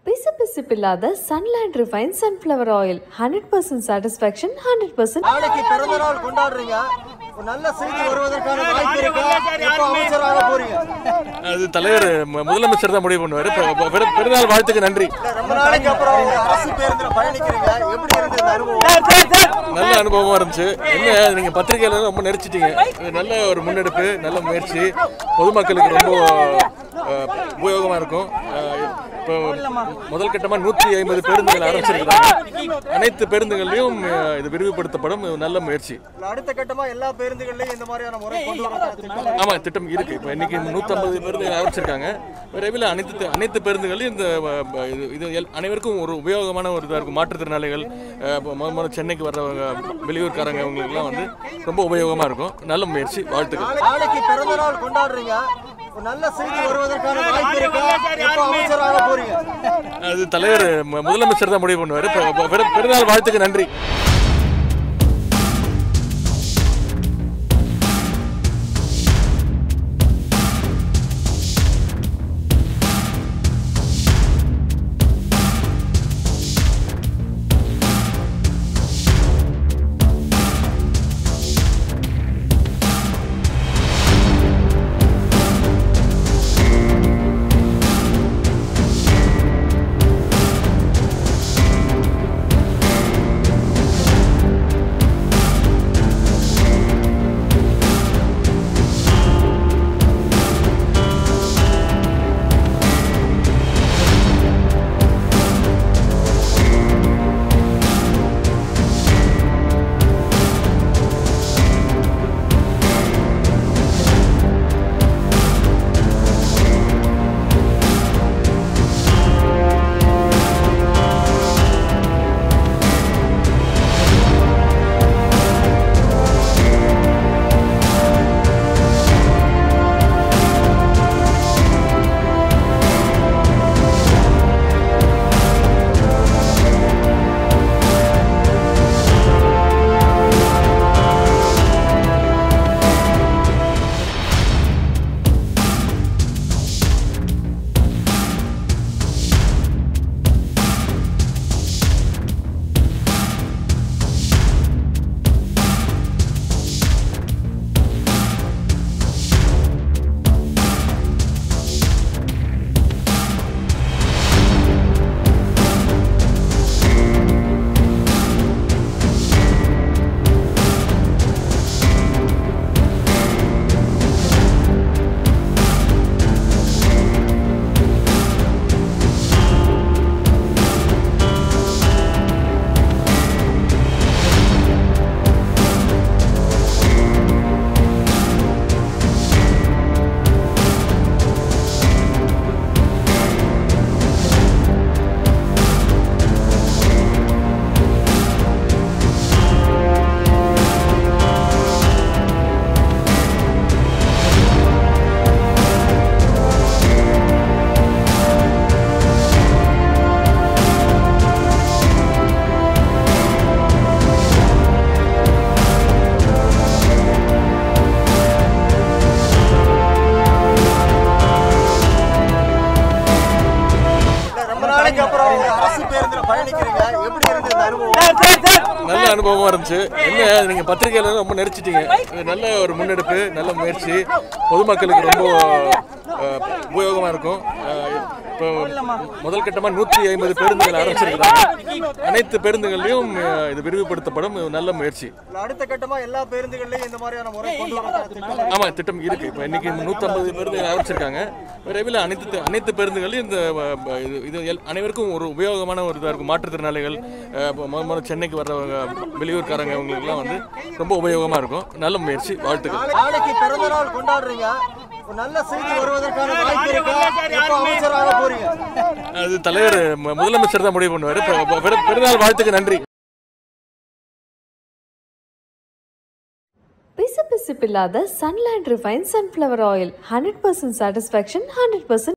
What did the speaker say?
பிசுபிசுப்பில்லாத Sunland refine sunflower oil hundred percent satisfaction hundred percent நாளைக்கு பிறந்த நாள் கொண்டாடுறீங்க ஒரு நல்ல செய்தி வருவதற்கான வாய்ப்பு இருக்கா எப்போ அமைச்சராக போறீங்க அது தலைவர் மு- முதலமைச்சர் தான் முடிவு பண்ணுவார் பிறந்தநாள் வாழ்த்துக்கு நன்றி இல்ல, ரொம்ப நாளைக்கு அப்புறம் ஒரு அரசு பேருந்துல பயணிக்கிறீங்க எப்படி இருந்தது இந்த அனுபவம் நல்ல அனுபவமா இருந்துச்சு என்ன நீங்க பத்திரிகையில ரொம்ப நெரிச்சிட்டீங்க இது நல்ல ஒரு முன்னெடுப்பு நல்ல முயற்சி பொதுமக்களுக்கு ரொம்ப அஹ், உபயோகமா இருக்கும் அஹ், இப்போ முதல் கட்டமா நூற்றி ஐம்பது பேருந்துகள் ஆரம்பிச்சிருக்காங்க அனைத்து பேருந்துகள்லையும் அஹ், இது விரிவுபடுத்தப்படும் இது நல்ல முயற்சி இல்ல, அடுத்த கட்டமா எல்லா பேருந்துகள்லயும் இந்த மாதிரியான முறை கொண்டு வர ஆமா திட்டம் இருக்கு இப்போ இன்னைக்கு நூற்றம்பது பேருந்துகள் ஆரம்பிச்சிருக்காங்க விரைவில் அனைத்து அனைத்து பேருந்துகளையும் இந்த அஹ், ப- இது இது எல்- அனைவருக்கும் ஒரு உபயோகமான ஒரு இதாக இருக்கும் மாற்றுத்திறனாளிகள் அஹ், இப்போ முத முதல்ல சென்னைக்கு வர்றவங்க வெளியூர்காரங்க இவங்களுக்குலாம் வந்து ரொம்ப உபயோகமா இருக்கும் நல்ல முயற்சி வாழ்த்துக்கள் நாளைக்கு பிறந்த நாள் கொண்டாடுறீங்க ஒரு நல்ல செய்தி வருவதற்கான வாய்ப்பு இருக்கா எப்போ அமைச்சராக போறீங்க அது தலைவர் மு- முதலமைச்சர் தான் முடிவு பண்ணுவார் பிறந்தநாள் வாழ்த்துக்கு நன்றி இல்ல, ரொம்ப நாளைக்கு அப்புறம் ஒரு அரசு பேருந்துல பயணிக்கிறீங்க எப்படி இருந்தது இந்த அனுபவம் நல்ல அனுபவமா இருந்துச்சு என்ன நீங்க பத்திரிகையில ரொம்ப நெரிச்சிட்டீங்க இது நல்ல ஒரு முன்னெடுப்பு நல்ல முயற்சி பொதுமக்களுக்கு ரொம்ப அஹ், உபயோகமா இருக்கும் அஹ், இப்போ முதல் கட்டமா நூற்றி ஐம்பது பேருந்துகள் ஆரம்பிச்சிருக்காங்க அனைத்து பேருந்துகள்லையும் அஹ், இது விரிவுபடுத்தப்படும் இது நல்ல முயற்சி இல்ல, அடுத்த கட்டமா எல்லா பேருந்துகள்லயும் இந்த மாதிரியான முறை கொண்டு வர ஆமா திட்டம் இருக்கு இப்போ இன்னைக்கு நூற்றம்பது பேருந்துகள் ஆரம்பிச்சிருக்காங்க விரைவில் அனைத்து அனைத்து பேருந்துகளையும் இந்த அஹ், ப- இது இது எல்- அனைவருக்கும் ஒரு உபயோகமான ஒரு இதாக இருக்கும் மாற்றுத்திறனாளிகள் அஹ், இப்போ முத முதல்ல சென்னைக்கு வர்றவங்க வெளியூர்காரங்க இவங்களுக்குலாம் வந்து ரொம்ப உபயோகமா இருக்கும் நல்ல முயற்சி வாழ்த்துக்கள் நாளைக்கு பிறந்த நாள் கொண்டாடுறீங்க ஒரு நல்ல செய்தி வருவதற்கான வாய்ப்பு இருக்கா எப்போ அமைச்சராக போறீங்க அது தலைவர் மு- முதலமைச்சர் தான் முடிவு பண்ணுவார் பிறந்தநாள் வாழ்த்துக்கு நன்றி பிசுபிசுப்பில்லாத Sunland refine sunflower oil hundred percent satisfaction hundred percent